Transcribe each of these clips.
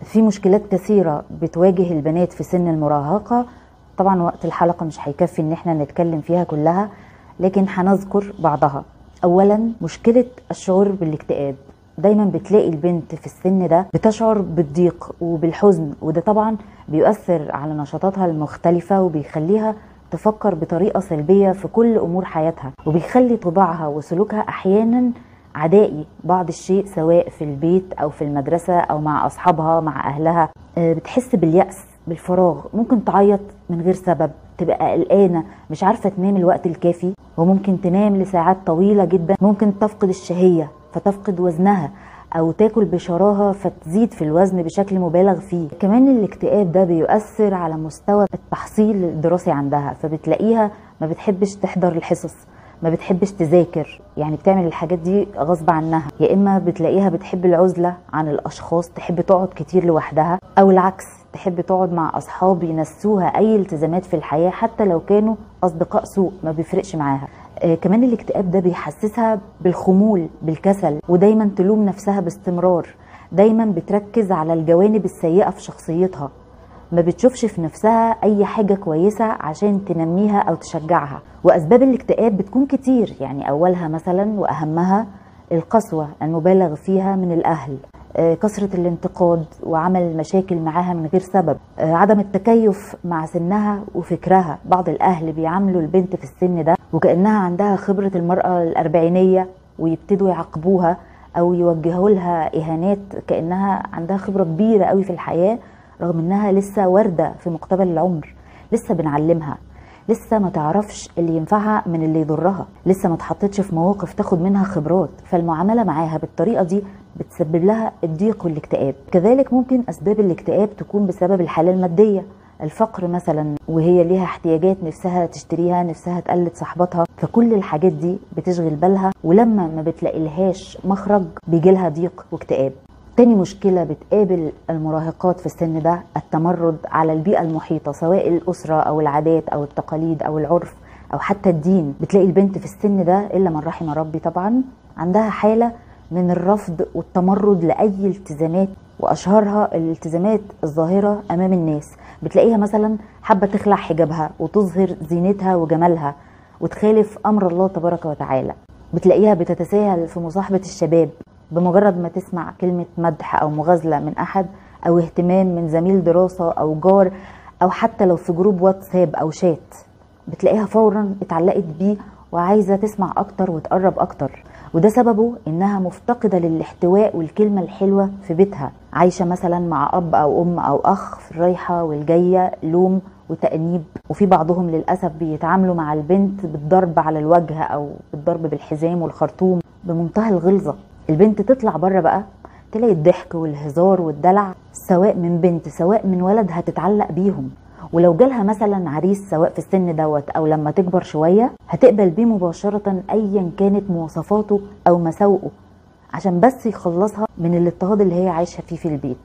في مشكلات كثيرة بتواجه البنات في سن المراهقة طبعا وقت الحلقة مش هيكفي ان احنا نتكلم فيها كلها لكن هنذكر بعضها اولا مشكلة الشعور بالاكتئاب دايما بتلاقي البنت في السن ده بتشعر بالضيق وبالحزن وده طبعا بيؤثر على نشاطاتها المختلفة وبيخليها تفكر بطريقة سلبية في كل أمور حياتها وبيخلي طباعها وسلوكها أحيانا عدائي بعض الشيء سواء في البيت أو في المدرسة أو مع أصحابها مع أهلها آه، بتحس باليأس بالفراغ ممكن تعيط من غير سبب تبقى قلقانه مش عارفه تنام الوقت الكافي وممكن تنام لساعات طويله جدا ممكن تفقد الشهيه فتفقد وزنها او تاكل بشراهه فتزيد في الوزن بشكل مبالغ فيه كمان الاكتئاب ده بيؤثر على مستوى التحصيل الدراسي عندها فبتلاقيها ما بتحبش تحضر الحصص ما بتحبش تذاكر يعني بتعمل الحاجات دي غصب عنها يا اما بتلاقيها بتحب العزله عن الاشخاص تحب تقعد كتير لوحدها او العكس تحب تقعد مع اصحاب ينسوها اي التزامات في الحياه حتى لو كانوا اصدقاء سوء ما بيفرقش معاها آه كمان الاكتئاب ده بيحسسها بالخمول بالكسل ودايما تلوم نفسها باستمرار دايما بتركز على الجوانب السيئه في شخصيتها ما بتشوفش في نفسها اي حاجه كويسه عشان تنميها او تشجعها واسباب الاكتئاب بتكون كتير يعني اولها مثلا واهمها القسوه المبالغ فيها من الاهل آه، كثرة الانتقاد وعمل مشاكل معاها من غير سبب آه، عدم التكيف مع سنها وفكرها بعض الأهل بيعاملوا البنت في السن ده وكأنها عندها خبرة المرأة الأربعينية ويبتدوا يعاقبوها أو يوجهوا لها إهانات كأنها عندها خبرة كبيرة قوي في الحياة رغم إنها لسه واردة في مقتبل العمر لسه بنعلمها لسه ما تعرفش اللي ينفعها من اللي يضرها لسه ما اتحطتش في مواقف تاخد منها خبرات فالمعامله معاها بالطريقه دي بتسبب لها الضيق والاكتئاب كذلك ممكن اسباب الاكتئاب تكون بسبب الحاله الماديه الفقر مثلا وهي ليها احتياجات نفسها تشتريها نفسها تقلد صاحبتها فكل الحاجات دي بتشغل بالها ولما ما بتلاقيلهاش مخرج بيجيلها ضيق واكتئاب تاني مشكلة بتقابل المراهقات في السن ده التمرد على البيئة المحيطة سواء الأسرة أو العادات أو التقاليد أو العرف أو حتى الدين بتلاقي البنت في السن ده إلا من رحم ربي طبعا عندها حالة من الرفض والتمرد لأي التزامات وأشهرها الالتزامات الظاهرة أمام الناس بتلاقيها مثلا حابة تخلع حجابها وتظهر زينتها وجمالها وتخالف أمر الله تبارك وتعالى بتلاقيها بتتساهل في مصاحبة الشباب بمجرد ما تسمع كلمة مدح أو مغازلة من أحد أو اهتمام من زميل دراسة أو جار أو حتى لو في جروب واتساب أو شات بتلاقيها فورا اتعلقت بيه وعايزة تسمع أكتر وتقرب أكتر وده سببه إنها مفتقدة للاحتواء والكلمة الحلوة في بيتها عايشة مثلا مع أب أو أم أو أخ في الرايحة والجاية لوم وتأنيب وفي بعضهم للأسف بيتعاملوا مع البنت بالضرب على الوجه أو بالضرب بالحزام والخرطوم بمنتهى الغلظة البنت تطلع بره بقى تلاقي الضحك والهزار والدلع سواء من بنت سواء من ولد هتتعلق بيهم ولو جالها مثلا عريس سواء في السن دوت او لما تكبر شويه هتقبل بيه مباشره ايا كانت مواصفاته او مساوئه عشان بس يخلصها من الاضطهاد اللي هي عايشه فيه في البيت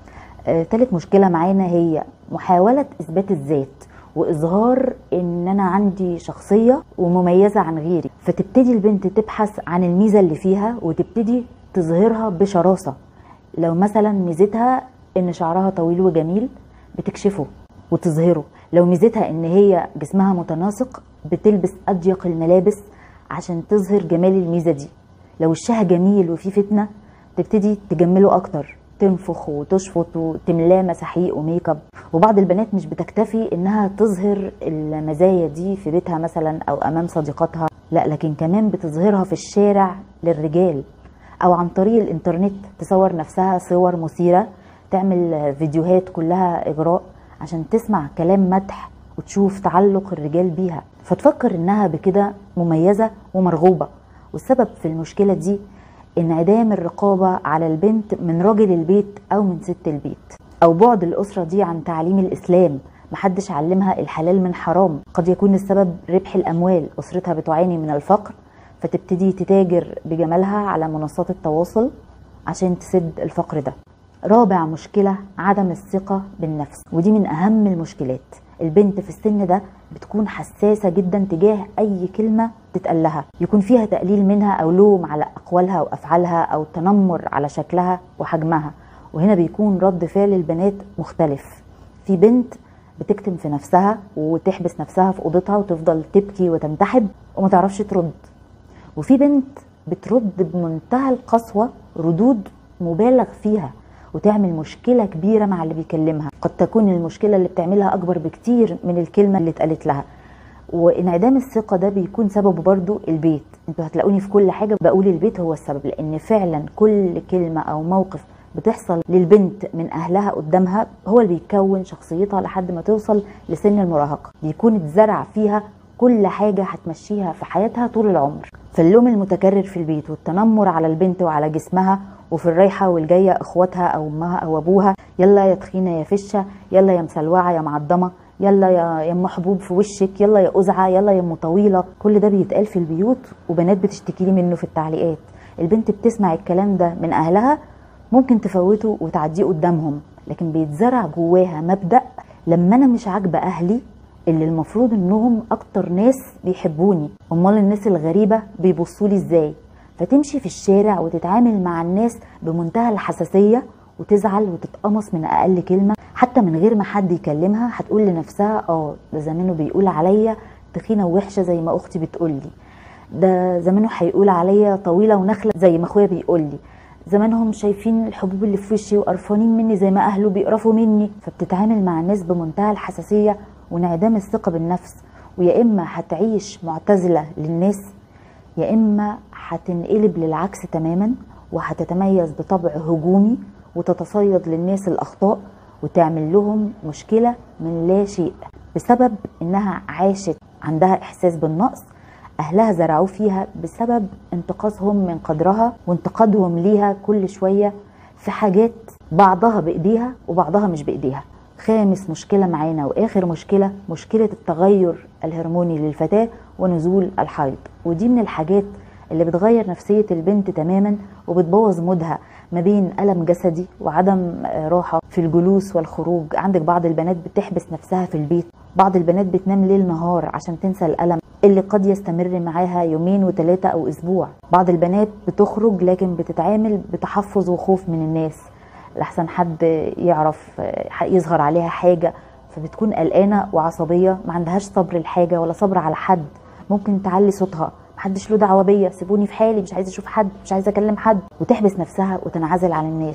آه، تالت مشكله معانا هي محاوله اثبات الذات واظهار ان انا عندي شخصيه ومميزه عن غيري فتبتدي البنت تبحث عن الميزه اللي فيها وتبتدي تظهرها بشراسه لو مثلا ميزتها ان شعرها طويل وجميل بتكشفه وتظهره لو ميزتها ان هي جسمها متناسق بتلبس اضيق الملابس عشان تظهر جمال الميزه دي لو وشها جميل وفي فتنه تبتدي تجمله اكتر تنفخ وتشفط وتملاه مساحيق وميك اب وبعض البنات مش بتكتفي انها تظهر المزايا دي في بيتها مثلا او امام صديقاتها لا لكن كمان بتظهرها في الشارع للرجال او عن طريق الانترنت تصور نفسها صور مثيره تعمل فيديوهات كلها اغراء عشان تسمع كلام مدح وتشوف تعلق الرجال بيها فتفكر انها بكده مميزه ومرغوبه والسبب في المشكله دي انعدام الرقابه على البنت من راجل البيت او من ست البيت او بعد الاسره دي عن تعليم الاسلام محدش علمها الحلال من حرام قد يكون السبب ربح الاموال اسرتها بتعاني من الفقر فتبتدي تتاجر بجمالها على منصات التواصل عشان تسد الفقر ده رابع مشكلة عدم الثقة بالنفس ودي من أهم المشكلات البنت في السن ده بتكون حساسة جدا تجاه أي كلمة تتقال لها يكون فيها تقليل منها أو لوم على أقوالها وأفعالها أو تنمر على شكلها وحجمها وهنا بيكون رد فعل البنات مختلف في بنت بتكتم في نفسها وتحبس نفسها في اوضتها وتفضل تبكي وتنتحب وما تعرفش ترد وفي بنت بترد بمنتهى القسوة ردود مبالغ فيها وتعمل مشكلة كبيرة مع اللي بيكلمها قد تكون المشكلة اللي بتعملها أكبر بكتير من الكلمة اللي اتقالت لها وانعدام الثقة ده بيكون سببه برضو البيت انتوا هتلاقوني في كل حاجة بقول البيت هو السبب لان فعلا كل كلمة او موقف بتحصل للبنت من اهلها قدامها هو اللي بيكون شخصيتها لحد ما توصل لسن المراهقة بيكون اتزرع فيها كل حاجة هتمشيها في حياتها طول العمر فاللوم المتكرر في البيت والتنمر على البنت وعلى جسمها وفي الرايحة والجاية اخواتها او امها او ابوها يلا يا تخينة يا فشة يلا يا مسلوعة يا معضمة يلا يا يا ام حبوب في وشك يلا يا قزعه يلا يا ام طويله كل ده بيتقال في البيوت وبنات بتشتكي لي منه في التعليقات البنت بتسمع الكلام ده من اهلها ممكن تفوته وتعديه قدامهم لكن بيتزرع جواها مبدا لما انا مش عاجبه اهلي اللي المفروض انهم اكتر ناس بيحبوني امال الناس الغريبه بيبصوا لي ازاي فتمشي في الشارع وتتعامل مع الناس بمنتهى الحساسيه وتزعل وتتقمص من اقل كلمه حتى من غير ما حد يكلمها هتقول لنفسها اه ده زمانه بيقول عليا تخينه ووحشه زي ما اختي بتقول لي ده زمانه هيقول عليا طويله ونخله زي ما اخويا بيقول لي زمانهم شايفين الحبوب اللي في وشي وقرفانين مني زي ما اهله بيقرفوا مني فبتتعامل مع الناس بمنتهى الحساسيه وانعدام الثقه بالنفس ويا اما هتعيش معتزله للناس يا اما هتنقلب للعكس تماما وهتتميز بطبع هجومي وتتصيد للناس الاخطاء وتعمل لهم مشكله من لا شيء بسبب انها عاشت عندها احساس بالنقص اهلها زرعوه فيها بسبب انتقاصهم من قدرها وانتقادهم ليها كل شويه في حاجات بعضها بايديها وبعضها مش بايديها خامس مشكله معانا واخر مشكله مشكله التغير الهرموني للفتاه ونزول الحيض ودي من الحاجات اللي بتغير نفسيه البنت تماما وبتبوظ مودها ما بين ألم جسدي وعدم راحة في الجلوس والخروج عندك بعض البنات بتحبس نفسها في البيت بعض البنات بتنام ليل نهار عشان تنسى الألم اللي قد يستمر معاها يومين وثلاثة أو أسبوع بعض البنات بتخرج لكن بتتعامل بتحفظ وخوف من الناس لحسن حد يعرف يظهر عليها حاجة فبتكون قلقانة وعصبية ما عندهاش صبر لحاجة ولا صبر على حد ممكن تعلي صوتها محدش له دعوه بيا سيبوني في حالي مش عايزه اشوف حد مش عايزه اكلم حد وتحبس نفسها وتنعزل عن الناس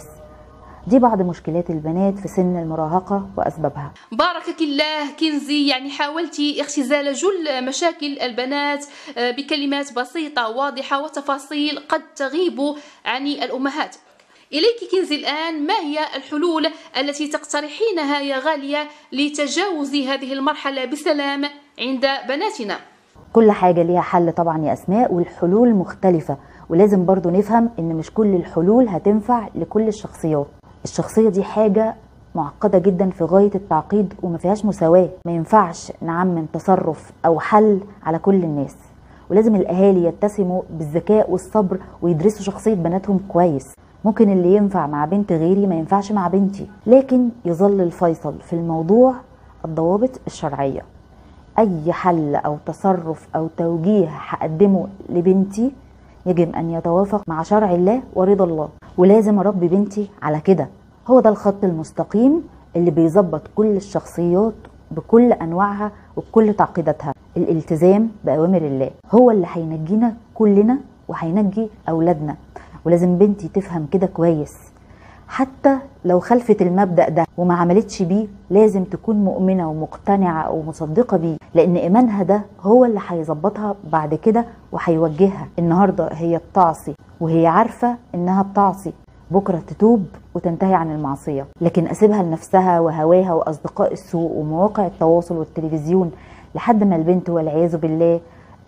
دي بعض مشكلات البنات في سن المراهقة وأسبابها باركك الله كنزي يعني حاولتي اختزال جل مشاكل البنات بكلمات بسيطة واضحة وتفاصيل قد تغيب عن الأمهات إليك كنزي الآن ما هي الحلول التي تقترحينها يا غالية لتجاوز هذه المرحلة بسلام عند بناتنا؟ كل حاجة ليها حل طبعا يا أسماء والحلول مختلفة ولازم برضو نفهم إن مش كل الحلول هتنفع لكل الشخصيات الشخصية دي حاجة معقدة جدا في غاية التعقيد وما فيهاش مساواة ما ينفعش نعمم تصرف أو حل على كل الناس ولازم الأهالي يتسموا بالذكاء والصبر ويدرسوا شخصية بناتهم كويس ممكن اللي ينفع مع بنت غيري ما ينفعش مع بنتي لكن يظل الفيصل في الموضوع الضوابط الشرعيه اي حل او تصرف او توجيه هقدمه لبنتي يجب ان يتوافق مع شرع الله ورضا الله ولازم اربي بنتي على كده هو ده الخط المستقيم اللي بيظبط كل الشخصيات بكل انواعها وبكل تعقيداتها الالتزام باوامر الله هو اللي هينجينا كلنا وهينجي اولادنا ولازم بنتي تفهم كده كويس حتى لو خلفت المبدا ده وما عملتش بيه لازم تكون مؤمنه ومقتنعه ومصدقه بيه لان ايمانها ده هو اللي هيظبطها بعد كده وهيوجهها النهارده هي بتعصي وهي عارفه انها بتعصي بكره تتوب وتنتهي عن المعصيه لكن اسيبها لنفسها وهواها واصدقاء السوء ومواقع التواصل والتلفزيون لحد ما البنت والعياذ بالله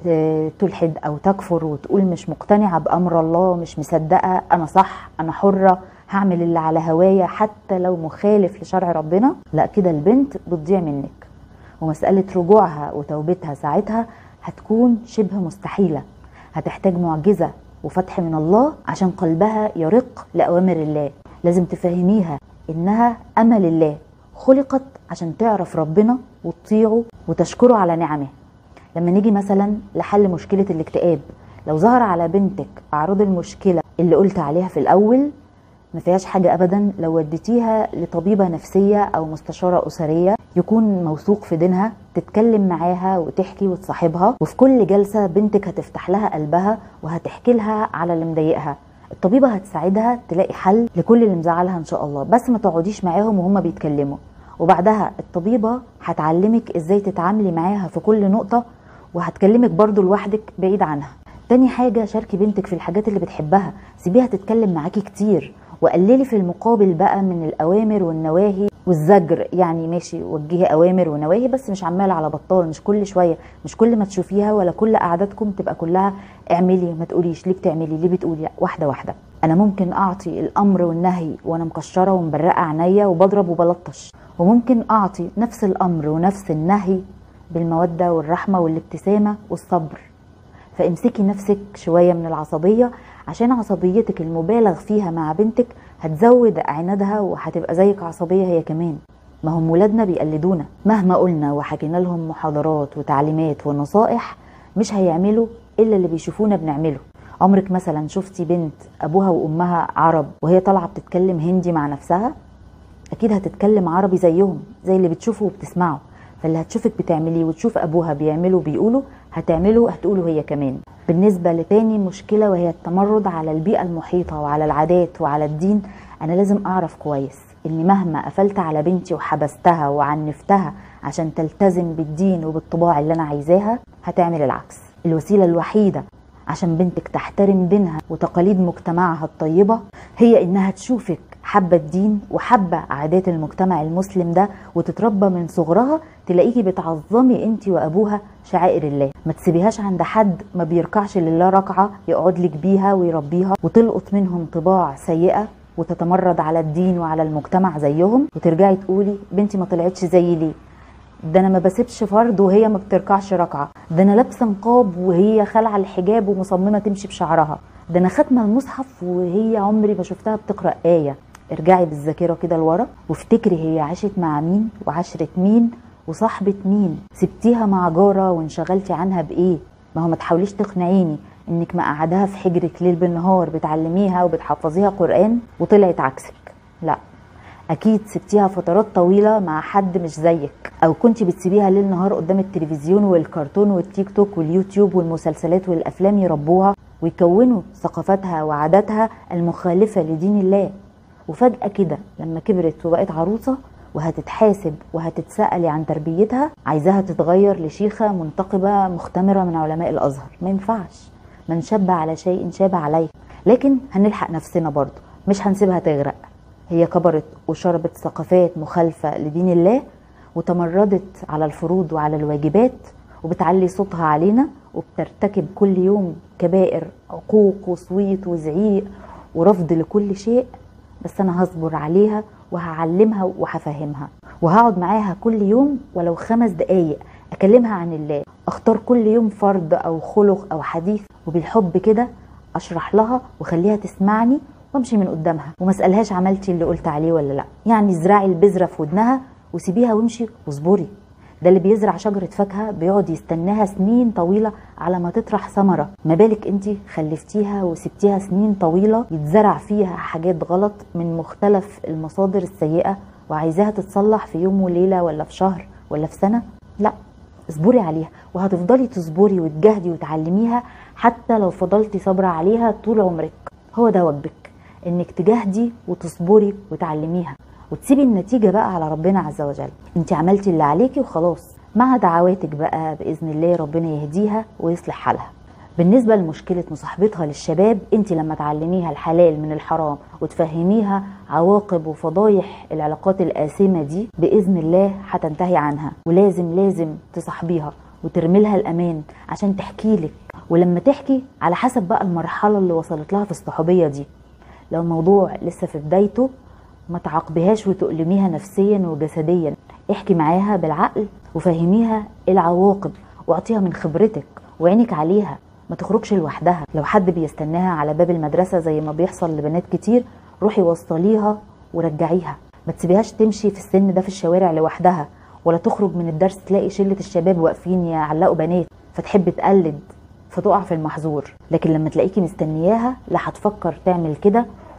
تلحد او تكفر وتقول مش مقتنعه بامر الله مش مصدقه انا صح انا حره هعمل اللي على هوايا حتى لو مخالف لشرع ربنا لا كده البنت بتضيع منك ومسألة رجوعها وتوبتها ساعتها هتكون شبه مستحيلة هتحتاج معجزة وفتح من الله عشان قلبها يرق لأوامر الله لازم تفهميها إنها أمل الله خلقت عشان تعرف ربنا وتطيعه وتشكره على نعمه لما نيجي مثلا لحل مشكلة الاكتئاب لو ظهر على بنتك أعراض المشكلة اللي قلت عليها في الأول ما فيهاش حاجة أبدا لو وديتيها لطبيبة نفسية أو مستشارة أسرية يكون موثوق في دينها تتكلم معاها وتحكي وتصاحبها وفي كل جلسة بنتك هتفتح لها قلبها وهتحكي لها على اللي مضايقها الطبيبة هتساعدها تلاقي حل لكل اللي مزعلها إن شاء الله بس ما تقعديش معاهم وهما بيتكلموا وبعدها الطبيبة هتعلمك ازاي تتعاملي معاها في كل نقطة وهتكلمك برضو لوحدك بعيد عنها تاني حاجة شاركي بنتك في الحاجات اللي بتحبها سيبيها تتكلم معاكي كتير وقللي في المقابل بقى من الأوامر والنواهي والزجر يعني ماشي وجهي أوامر ونواهي بس مش عمال على بطال مش كل شوية مش كل ما تشوفيها ولا كل قعداتكم تبقى كلها اعملي ما تقوليش ليه بتعملي ليه بتقولي لا واحدة واحدة أنا ممكن أعطي الأمر والنهي وأنا مكشرة ومبرقة عينيا وبضرب وبلطش وممكن أعطي نفس الأمر ونفس النهي بالمودة والرحمة والابتسامة والصبر فامسكي نفسك شوية من العصبية عشان عصبيتك المبالغ فيها مع بنتك هتزود عنادها وهتبقى زيك عصبية هي كمان ما هم ولادنا بيقلدونا مهما قلنا وحكينا لهم محاضرات وتعليمات ونصائح مش هيعملوا إلا اللي بيشوفونا بنعمله عمرك مثلا شفتي بنت أبوها وأمها عرب وهي طالعة بتتكلم هندي مع نفسها أكيد هتتكلم عربي زيهم زي اللي بتشوفه وبتسمعه فاللي هتشوفك بتعمليه وتشوف أبوها بيعمله وبيقوله هتعمله هتقوله هي كمان بالنسبة لتاني مشكلة وهي التمرد على البيئة المحيطة وعلى العادات وعلى الدين أنا لازم أعرف كويس إني مهما قفلت على بنتي وحبستها وعنفتها عشان تلتزم بالدين وبالطباع اللي أنا عايزاها هتعمل العكس الوسيلة الوحيدة عشان بنتك تحترم دينها وتقاليد مجتمعها الطيبة هي إنها تشوفك حابة الدين وحابة عادات المجتمع المسلم ده وتتربى من صغرها تلاقيكي بتعظمي انت وابوها شعائر الله ما تسيبيهاش عند حد ما بيركعش لله ركعة يقعد لك بيها ويربيها وتلقط منهم طباع سيئة وتتمرد على الدين وعلى المجتمع زيهم وترجعي تقولي بنتي ما طلعتش زيي ليه ده انا ما بسيبش فرض وهي ما بتركعش ركعه ده انا لابسه نقاب وهي خالعه الحجاب ومصممه تمشي بشعرها ده انا ختمه المصحف وهي عمري ما شفتها بتقرا ايه ارجعي بالذاكره كده لورا وافتكري هي عاشت مع مين وعشره مين وصاحبه مين سبتيها مع جاره وانشغلتي عنها بايه ما هو ما تحاوليش تقنعيني انك مقعداها في حجرك ليل بالنهار بتعلميها وبتحفظيها قران وطلعت عكسك لا اكيد سبتيها فترات طويله مع حد مش زيك او كنت بتسيبيها ليل نهار قدام التلفزيون والكرتون والتيك توك واليوتيوب والمسلسلات والافلام يربوها ويكونوا ثقافتها وعاداتها المخالفه لدين الله وفجاه كده لما كبرت وبقت عروسه وهتتحاسب وهتتسألي عن تربيتها عايزاها تتغير لشيخة منتقبة مختمرة من علماء الأزهر ما ينفعش من شب على شيء شاب عليه لكن هنلحق نفسنا برضه مش هنسيبها تغرق هي كبرت وشربت ثقافات مخالفة لدين الله وتمردت على الفروض وعلى الواجبات وبتعلي صوتها علينا وبترتكب كل يوم كبائر عقوق وصويت وزعيق ورفض لكل شيء بس انا هصبر عليها وهعلمها وهفهمها وهقعد معاها كل يوم ولو خمس دقايق اكلمها عن الله اختار كل يوم فرض او خلق او حديث وبالحب كده اشرح لها وخليها تسمعني وامشي من قدامها وما اسالهاش عملتي اللي قلت عليه ولا لا يعني ازرعي البذره في ودنها وسيبيها وامشي واصبري ده اللي بيزرع شجرة فاكهة بيقعد يستناها سنين طويلة على ما تطرح ثمرة ما بالك انت خلفتيها وسبتيها سنين طويلة يتزرع فيها حاجات غلط من مختلف المصادر السيئة وعايزاها تتصلح في يوم وليلة ولا في شهر ولا في سنة لا اصبري عليها وهتفضلي تصبري وتجاهدي وتعلميها حتى لو فضلتي صابرة عليها طول عمرك هو ده واجبك انك تجاهدي وتصبري وتعلميها وتسيبي النتيجة بقى على ربنا عز وجل انت عملتي اللي عليكي وخلاص مع دعواتك بقى بإذن الله ربنا يهديها ويصلح حالها بالنسبة لمشكلة مصاحبتها للشباب انت لما تعلميها الحلال من الحرام وتفهميها عواقب وفضايح العلاقات الآثمة دي بإذن الله هتنتهي عنها ولازم لازم تصاحبيها وترمي لها الأمان عشان تحكي لك ولما تحكي على حسب بقى المرحلة اللي وصلت لها في الصحوبية دي لو الموضوع لسه في بدايته ما تعاقبيهاش وتؤلميها نفسيا وجسديا احكي معاها بالعقل وفهميها العواقب واعطيها من خبرتك وعينك عليها ما تخرجش لوحدها لو حد بيستناها على باب المدرسة زي ما بيحصل لبنات كتير روحي وصليها ورجعيها ما تسيبيهاش تمشي في السن ده في الشوارع لوحدها ولا تخرج من الدرس تلاقي شلة الشباب واقفين يعلقوا بنات فتحب تقلد فتقع في المحظور لكن لما تلاقيكي مستنياها لا هتفكر تعمل كده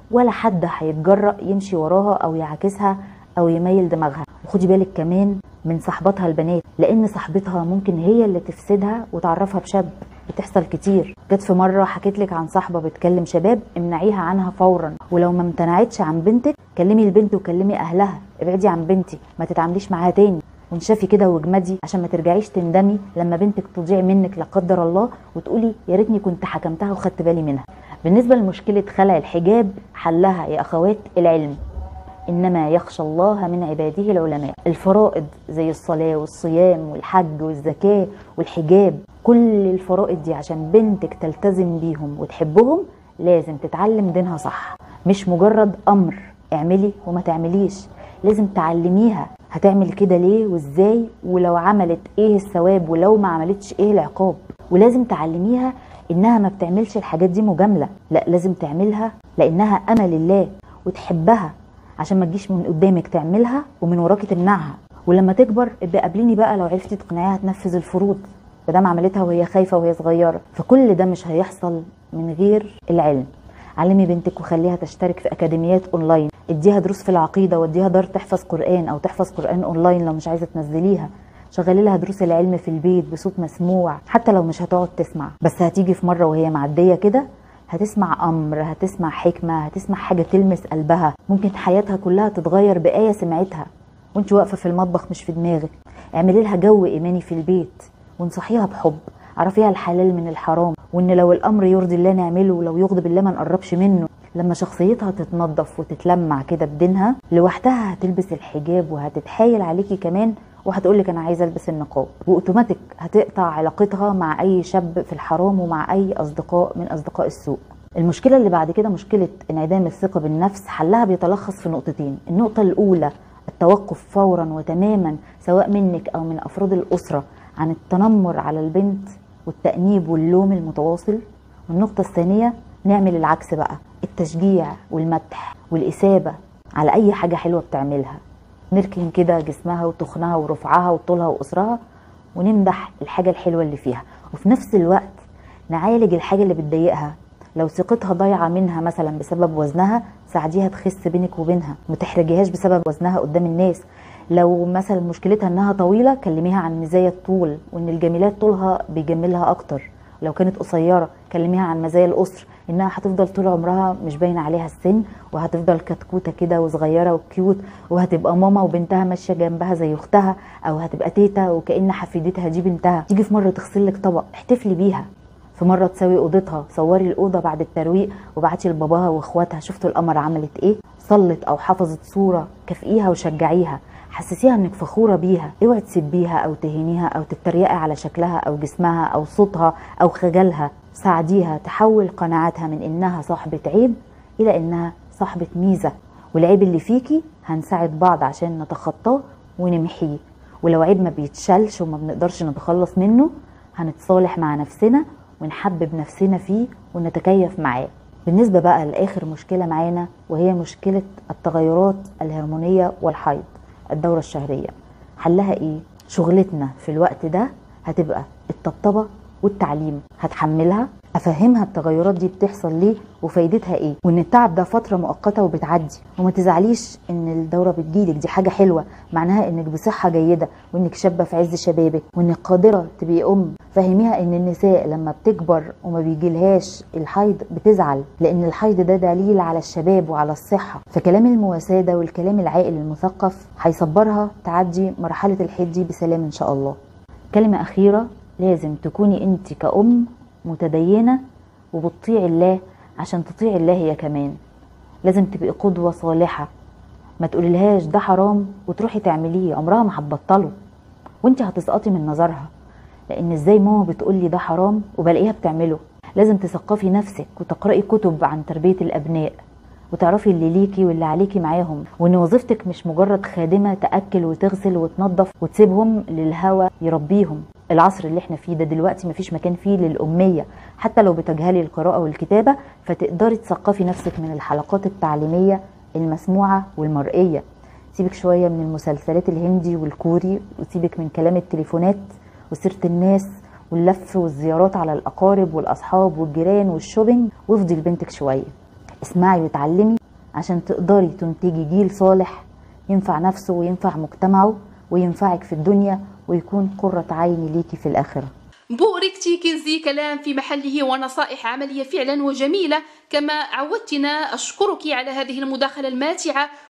ولا حد هيتجرأ يمشي وراها او يعاكسها او يميل دماغها وخدي بالك كمان من صاحباتها البنات لان صاحبتها ممكن هي اللي تفسدها وتعرفها بشاب بتحصل كتير جت في مره حكيت لك عن صاحبه بتكلم شباب امنعيها عنها فورا ولو ما امتنعتش عن بنتك كلمي البنت وكلمي اهلها ابعدي عن بنتي ما تتعامليش معاها تاني وانشفي كده واجمدي عشان ما ترجعيش تندمي لما بنتك تضيع منك لا قدر الله وتقولي يا ريتني كنت حكمتها وخدت بالي منها بالنسبه لمشكله خلع الحجاب حلها يا اخوات العلم انما يخشى الله من عباده العلماء الفرائض زي الصلاه والصيام والحج والزكاه والحجاب كل الفرائض دي عشان بنتك تلتزم بيهم وتحبهم لازم تتعلم دينها صح مش مجرد امر اعملي وما تعمليش لازم تعلميها هتعمل كده ليه وازاي ولو عملت ايه الثواب ولو ما عملتش ايه العقاب ولازم تعلميها انها ما بتعملش الحاجات دي مجامله لا لازم تعملها لانها امل الله وتحبها عشان ما تجيش من قدامك تعملها ومن وراكي تمنعها ولما تكبر ابقى قابليني بقى لو عرفتي تقنعيها تنفذ الفروض فدام عملتها وهي خايفه وهي صغيره فكل ده مش هيحصل من غير العلم علمي بنتك وخليها تشترك في اكاديميات اونلاين اديها دروس في العقيده واديها دار تحفظ قران او تحفظ قران اونلاين لو مش عايزه تنزليها شغلي لها دروس العلم في البيت بصوت مسموع حتى لو مش هتقعد تسمع بس هتيجي في مره وهي معديه كده هتسمع امر هتسمع حكمه هتسمع حاجه تلمس قلبها ممكن حياتها كلها تتغير بايه سمعتها وانت واقفه في المطبخ مش في دماغك اعملي لها جو ايماني في البيت وانصحيها بحب عرفيها الحلال من الحرام وان لو الامر يرضي الله نعمله ولو يغضب الله ما نقربش منه لما شخصيتها تتنظف وتتلمع كده بدينها لوحدها هتلبس الحجاب وهتتحايل عليكي كمان وهتقولك انا عايزه البس النقاب واوتوماتيك هتقطع علاقتها مع اي شاب في الحرام ومع اي اصدقاء من اصدقاء السوء المشكله اللي بعد كده مشكله انعدام الثقه بالنفس حلها بيتلخص في نقطتين النقطه الاولى التوقف فورا وتماما سواء منك او من افراد الاسره عن التنمر على البنت والتأنيب واللوم المتواصل والنقطة الثانية نعمل العكس بقى التشجيع والمدح والإثابة على أي حاجة حلوة بتعملها نركن كده جسمها وتخنها ورفعها وطولها وقصرها ونمدح الحاجة الحلوة اللي فيها وفي نفس الوقت نعالج الحاجة اللي بتضايقها لو ثقتها ضايعة منها مثلا بسبب وزنها ساعديها تخس بينك وبينها ما تحرجيهاش بسبب وزنها قدام الناس لو مثلا مشكلتها انها طويله كلميها عن مزايا الطول وان الجميلات طولها بيجملها اكتر لو كانت قصيره كلميها عن مزايا القصر انها هتفضل طول عمرها مش باين عليها السن وهتفضل كتكوته كده وصغيره وكيوت وهتبقى ماما وبنتها ماشيه جنبها زي اختها او هتبقى تيتا وكأن حفيدتها دي بنتها تيجي في مره تغسل لك طبق احتفلي بيها في مره تسوي اوضتها صوري الاوضه بعد الترويق وبعتي لباباها واخواتها شفتوا القمر عملت ايه صلت او حفظت صوره كافئيها وشجعيها حسسيها انك فخوره بيها اوعي تسبيها او تهينيها او تتريقي على شكلها او جسمها او صوتها او خجلها ساعديها تحول قناعاتها من انها صاحبه عيب الى انها صاحبه ميزه والعيب اللي فيكي هنساعد بعض عشان نتخطاه ونمحيه ولو عيب ما بيتشالش وما بنقدرش نتخلص منه هنتصالح مع نفسنا ونحبب نفسنا فيه ونتكيف معاه بالنسبة بقى لآخر مشكلة معانا وهي مشكلة التغيرات الهرمونية والحيض الدورة الشهرية حلها ايه؟ شغلتنا في الوقت ده هتبقى الطبطبة والتعليم هتحملها افهمها التغيرات دي بتحصل ليه وفايدتها ايه وان التعب ده فتره مؤقته وبتعدي وما تزعليش ان الدوره بتجيلك دي حاجه حلوه معناها انك بصحه جيده وانك شابه في عز شبابك وانك قادره تبقي ام فهميها ان النساء لما بتكبر وما بيجيلهاش الحيض بتزعل لان الحيض ده دليل على الشباب وعلى الصحه فكلام المواساه ده والكلام العاقل المثقف هيصبرها تعدي مرحله الحيض دي بسلام ان شاء الله كلمه اخيره لازم تكوني انت كأم متدينة وبتطيع الله عشان تطيع الله هي كمان لازم تبقي قدوة صالحة ما تقوليلهاش ده حرام وتروحي تعمليه عمرها ما هتبطله وانت هتسقطي من نظرها لان ازاي ماما بتقولي ده حرام وبلاقيها بتعمله لازم تثقفي نفسك وتقرأي كتب عن تربية الأبناء وتعرفي اللي ليكي واللي عليكي معاهم وان وظيفتك مش مجرد خادمه تاكل وتغسل وتنظف وتسيبهم للهوى يربيهم العصر اللي احنا فيه ده دلوقتي مفيش مكان فيه للأمية حتى لو بتجهلي القراءة والكتابة فتقدري تثقفي نفسك من الحلقات التعليمية المسموعة والمرئية سيبك شوية من المسلسلات الهندي والكوري وسيبك من كلام التليفونات وسيرة الناس واللف والزيارات على الأقارب والأصحاب والجيران والشوبينج وافضي لبنتك شوية اسمعي وتعلمي عشان تقدري تنتجي جيل صالح ينفع نفسه وينفع مجتمعه وينفعك في الدنيا ويكون قرة عين ليكي في الآخرة بوركتي كنزي كلام في محله ونصائح عملية فعلا وجميلة كما عودتنا أشكرك على هذه المداخلة الماتعة